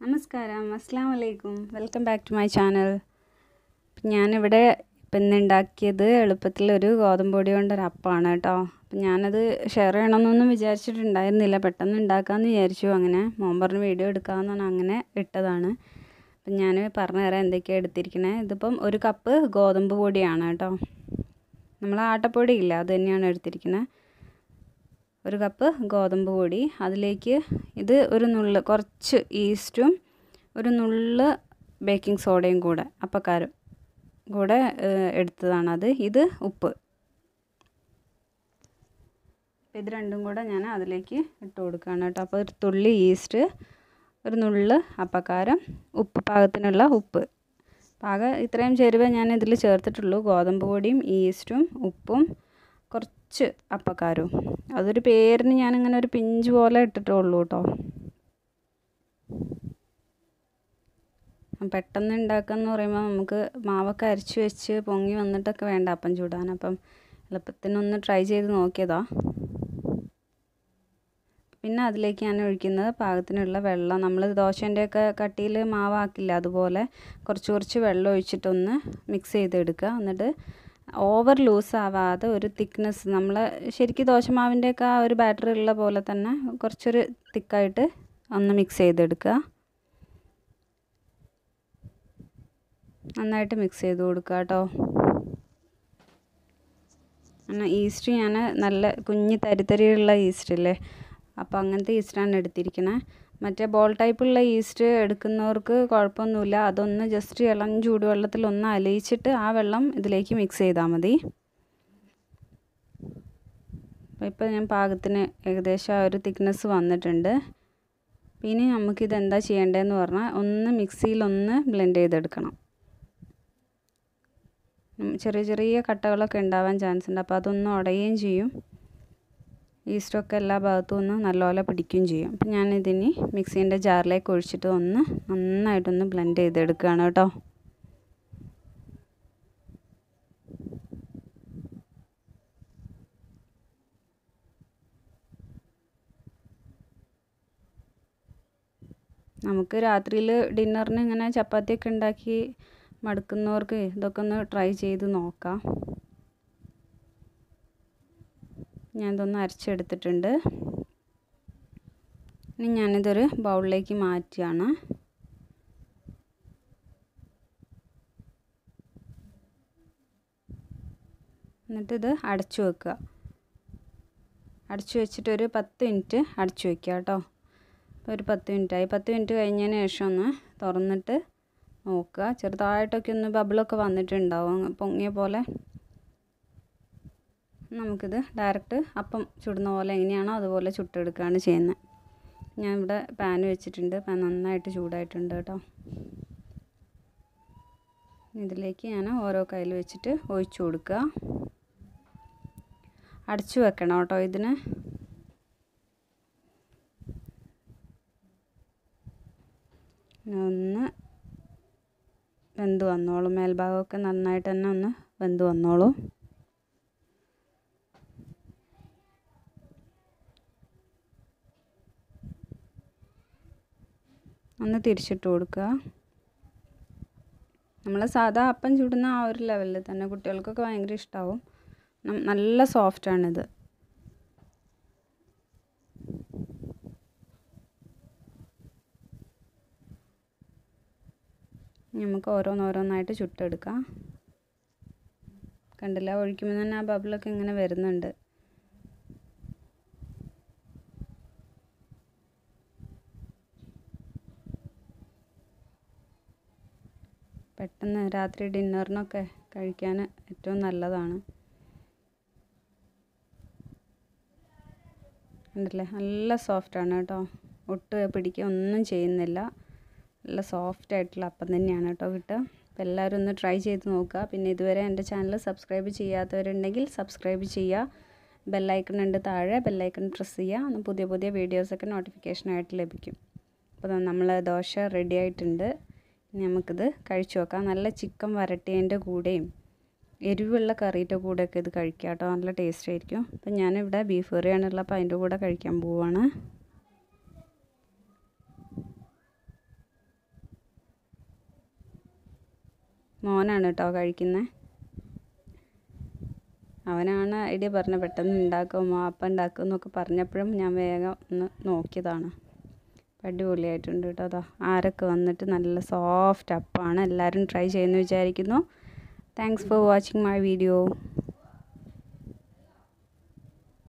നമസ്കാരം അസ്സാം വലൈക്കും welcome back to my channel ഞാനിവിടെ ഇപ്പം ഇന്ന് ഉണ്ടാക്കിയത് എളുപ്പത്തിലൊരു ഗോതമ്പ് പൊടി കൊണ്ടൊരു അപ്പമാണ് കേട്ടോ അപ്പം ഞാനത് ഷെയർ ചെയ്യണമെന്നൊന്നും വിചാരിച്ചിട്ടുണ്ടായിരുന്നില്ല പെട്ടെന്ന് ഉണ്ടാക്കാമെന്ന് വിചാരിച്ചു അങ്ങനെ മോൻ പറഞ്ഞ് വീഡിയോ എടുക്കാമെന്ന് പറഞ്ഞ് അങ്ങനെ ഇട്ടതാണ് അപ്പം ഞാൻ പറഞ്ഞു തരാം എന്തൊക്കെയാണ് എടുത്തിരിക്കണേ ഇതിപ്പം ഒരു കപ്പ് ഗോതമ്പ് പൊടിയാണ് കേട്ടോ നമ്മൾ ആട്ടപ്പൊടി ഇല്ല അത് തന്നെയാണ് എടുത്തിരിക്കുന്നത് ഒരു കപ്പ് ഗോതമ്പ് പൊടി അതിലേക്ക് ഇത് ഒരു നുള്ള് കുറച്ച് ഈസ്റ്റും ഒരു നുള്ള് ബേക്കിംഗ് സോഡയും കൂടെ അപ്പക്കാരം കൂടെ എടുത്തതാണത് ഇത് ഉപ്പ് ഇത് രണ്ടും കൂടെ ഞാൻ അതിലേക്ക് ഇട്ട് കൊടുക്കുകയാണ് കേട്ടോ അപ്പോൾ ഒരു തുള്ളി ഈസ്റ്റ് ഒരു നുള്ള് അപ്പക്കാരം ഉപ്പ് പാകത്തിനുള്ള ഉപ്പ് പാകം ഇത്രയും ചേരുവ ഞാൻ ഇതിൽ ചേർത്തിട്ടുള്ളൂ ഗോതമ്പ് പൊടിയും ഈസ്റ്റും ഉപ്പും കുറച്ച് അപ്പക്കാരവും അതൊരു പേരിന് ഞാനിങ്ങനെ ഒരു പിഞ്ച് പോലെ ഇട്ടിട്ടേ ഉള്ളൂ കേട്ടോ പെട്ടെന്ന് ഉണ്ടാക്കാന്ന് പറയുമ്പോൾ നമുക്ക് മാവൊക്കെ അരച്ച് വെച്ച് പൊങ്ങി വന്നിട്ടൊക്കെ വേണ്ട അപ്പം ചൂടാൻ അപ്പം എളുപ്പത്തിനൊന്ന് ട്രൈ ചെയ്ത് നോക്കിയതാ പിന്നെ അതിലേക്ക് ഞാൻ ഒഴിക്കുന്നത് പാകത്തിനുള്ള വെള്ളം നമ്മൾ ദോശേൻ്റെയൊക്കെ കട്ടിയിൽ മാവാക്കില്ല അതുപോലെ കുറച്ച് കുറച്ച് വെള്ളം ഒഴിച്ചിട്ടൊന്ന് മിക്സ് ചെയ്തെടുക്കുക എന്നിട്ട് ഓവർ ലൂസ് ആവാതെ ഒരു തിക്നെസ് നമ്മൾ ശരിക്കും ദോശമാവിൻ്റെയൊക്കെ ആ ഒരു ബാറ്റർ ഉള്ള പോലെ തന്നെ കുറച്ചൊരു തിക്കായിട്ട് ഒന്ന് മിക്സ് ചെയ്തെടുക്കുക നന്നായിട്ട് മിക്സ് ചെയ്ത് കൊടുക്കുക കേട്ടോ ഈസ്റ്റ് ഞാൻ നല്ല കുഞ്ഞ് തരിതരിയുള്ള ഈസ്റ്റ് ഇല്ലേ അപ്പോൾ അങ്ങനത്തെ ഈസ്റ്റാണ് എടുത്തിരിക്കുന്നത് മറ്റേ ബോൾ ടൈപ്പുള്ള ഈസ്റ്റ് എടുക്കുന്നവർക്ക് കുഴപ്പമൊന്നുമില്ല അതൊന്ന് ജസ്റ്റ് ഇളം ചൂടുവെള്ളത്തിൽ ഒന്ന് അലിയിച്ചിട്ട് ആ വെള്ളം ഇതിലേക്ക് മിക്സ് ചെയ്താൽ മതി അപ്പോൾ ഇപ്പോൾ ഞാൻ പാകത്തിന് ഏകദേശം ആ ഒരു തിക്നെസ് വന്നിട്ടുണ്ട് പിന്നെ നമുക്കിത് എന്താ ചെയ്യേണ്ടതെന്ന് പറഞ്ഞാൽ ഒന്ന് മിക്സിയിൽ ഒന്ന് ബ്ലെൻഡ് ചെയ്തെടുക്കണം ചെറിയ ചെറിയ കട്ടകളൊക്കെ ഉണ്ടാവാൻ ചാൻസ് ഉണ്ട് അപ്പോൾ അതൊന്ന് ഉടയുകയും ചെയ്യും ഈസ്റ്റൊക്കെ എല്ലാ ഭാഗത്തും ഒന്ന് നല്ലപോലെ പിടിക്കുകയും ചെയ്യും അപ്പം ഞാനിതിനി മിക്സീൻ്റെ ജാറിലേക്ക് ഒഴിച്ചിട്ട് ഒന്ന് നന്നായിട്ടൊന്ന് ബ്ലെൻഡ് ചെയ്തെടുക്കുകയാണ് കേട്ടോ നമുക്ക് രാത്രിയിൽ ഡിന്നറിന് ഇങ്ങനെ ചപ്പാത്തിയൊക്കെ ഉണ്ടാക്കി മടുക്കുന്നവർക്ക് ഇതൊക്കെ ഒന്ന് ട്രൈ ചെയ്ത് നോക്കാം ഞാൻ ഇതൊന്ന് അരച്ചെടുത്തിട്ടുണ്ട് ഇനി ഞാനിതൊരു ബൗളിലേക്ക് മാറ്റുകയാണ് എന്നിട്ടിത് അടച്ചു വെക്കുക അടച്ചു വെച്ചിട്ട് ഒരു പത്ത് മിനിറ്റ് അടച്ചു വെക്കുക കേട്ടോ അപ്പോൾ ഒരു പത്ത് മിനിറ്റായി പത്ത് മിനിറ്റ് കഴിഞ്ഞതിന് ശേഷം ഒന്ന് തുറന്നിട്ട് നോക്കുക ചെറുതായിട്ടൊക്കെ ഒന്ന് ബബിളൊക്കെ വന്നിട്ടുണ്ടാവും പൊങ്ങിയ പോലെ നമുക്കിത് ഡയറക്റ്റ് അപ്പം ചുടുന്ന പോലെ എങ്ങനെയാണോ അതുപോലെ ചുട്ടെടുക്കുകയാണ് ചെയ്യുന്നത് ഞാൻ ഇവിടെ പാൻ വെച്ചിട്ടുണ്ട് പാൻ നന്നായിട്ട് ചൂടായിട്ടുണ്ട് കേട്ടോ ഇതിലേക്ക് ഞാൻ ഓരോ കയ്യിൽ വെച്ചിട്ട് ഒഴിച്ചു കൊടുക്കുക അടച്ചു വെക്കണം കേട്ടോ ഇതിന് ഒന്ന് വെന്ത് വന്നോളും മേൽഭാഗമൊക്കെ നന്നായിട്ട് തന്നെ ഒന്ന് വെന്ത് വന്നോളൂ ഒന്ന് തിരിച്ചിട്ട് കൊടുക്കുക നമ്മൾ സാധാ അപ്പം ചുടുന്ന ആ ഒരു ലെവലിൽ തന്നെ കുട്ടികൾക്കൊക്കെ ഭയങ്കര ഇഷ്ടമാവും നല്ല സോഫ്റ്റാണിത് നമുക്ക് ഓരോന്നോരോന്നായിട്ട് ചുട്ടെടുക്കാം കണ്ടില്ല ഒഴിക്കുമ്പോൾ തന്നെ ആ ബബിളൊക്കെ ഇങ്ങനെ വരുന്നുണ്ട് പെട്ടെന്ന് രാത്രി ഡിന്നറിനൊക്കെ കഴിക്കാൻ ഏറ്റവും നല്ലതാണ് ഉണ്ടല്ലേ നല്ല സോഫ്റ്റാണ് കേട്ടോ ഒട്ട് പിടിക്കുക ഒന്നും ചെയ്യുന്നില്ല നല്ല സോഫ്റ്റ് ആയിട്ടുള്ള അപ്പം തന്നെയാണ് കേട്ടോ കിട്ടുക അപ്പോൾ എല്ലാവരും ഒന്ന് ട്രൈ ചെയ്ത് നോക്കുക പിന്നെ ഇതുവരെ എൻ്റെ ചാനൽ സബ്സ്ക്രൈബ് ചെയ്യാത്തവരുണ്ടെങ്കിൽ സബ്സ്ക്രൈബ് ചെയ്യുക ബെല്ലൈക്കൺ ഉണ്ട് താഴെ ബെല്ലൈക്കൺ പ്രസ് ചെയ്യുക പുതിയ പുതിയ വീഡിയോസൊക്കെ നോട്ടിഫിക്കേഷനായിട്ട് ലഭിക്കും അപ്പോൾ നമ്മൾ ദോശ റെഡി ആയിട്ടുണ്ട് ഇനി നമുക്കിത് കഴിച്ചു നോക്കാം നല്ല ചിക്കൻ വരട്ടിയതിൻ്റെ കൂടെയും എരിവുള്ള കറിയുടെ കൂടെയൊക്കെ ഇത് കഴിക്കാം കേട്ടോ നല്ല ടേസ്റ്റ് ആയിരിക്കും അപ്പം ഞാനിവിടെ ബീഫ് കറിയാണുള്ളത് അപ്പോൾ അതിൻ്റെ കൂടെ കഴിക്കാൻ പോവാണ് മോനാണ് കേട്ടോ കഴിക്കുന്നത് അവനാണ് ഐഡിയ പറഞ്ഞ പെട്ടെന്ന് ഉണ്ടാക്കുമോ അപ്പം ഉണ്ടാക്കും എന്നൊക്കെ പറഞ്ഞപ്പോഴും ഞാൻ വേഗം ഒന്ന് നോക്കിയതാണ് അടിപൊളിയായിട്ടുണ്ട് കേട്ടോ അതാ ആരൊക്കെ വന്നിട്ട് നല്ല സോഫ്റ്റ് അപ്പമാണ് എല്ലാവരും ട്രൈ ചെയ്യുമെന്ന് വിചാരിക്കുന്നു thanks for watching my video